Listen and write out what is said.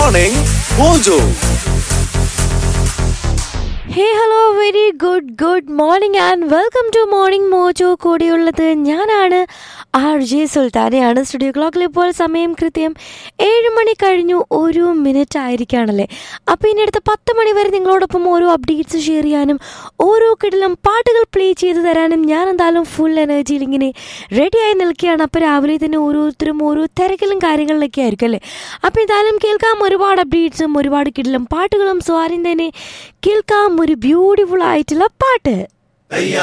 Morning Mojo. Hey hello very good good morning and welcome to morning Mojo കൂടെയുള്ളത് ഞാനാണ് R J സുൽത്താനയാണ് studio ക്ലോക്കിൽ ഇപ്പോൾ സമയം കൃത്യം ഏഴ് മണി കഴിഞ്ഞു ഒരു മിനിറ്റ് ആയിരിക്കുകയാണല്ലേ അപ്പോൾ ഇനി അടുത്ത പത്ത് മണി വരെ നിങ്ങളോടൊപ്പം ഓരോ അപ്ഡേറ്റ്സ് ഷെയർ ചെയ്യാനും ഓരോ കിടിലം പാട്ടുകൾ പ്ലേ ചെയ്ത് തരാനും ഞാൻ എന്തായാലും ഫുൾ എനർജിയിൽ ഇങ്ങനെ റെഡിയായി നിൽക്കുകയാണ് അപ്പോൾ രാവിലെ തന്നെ ഓരോരുത്തരും ഓരോ തിരക്കിലും കാര്യങ്ങളിലൊക്കെ ആയിരിക്കും അല്ലേ അപ്പോൾ എന്തായാലും കേൾക്കാം ഒരുപാട് അപ്ഡേറ്റ്സും ഒരുപാട് കിടിലം പാട്ടുകളും സോ ആദ്യം തന്നെ കേൾക്കാം ഒരു ബ്യൂട്ടിഫുൾ ആയിട്ടുള്ള പാട്ട്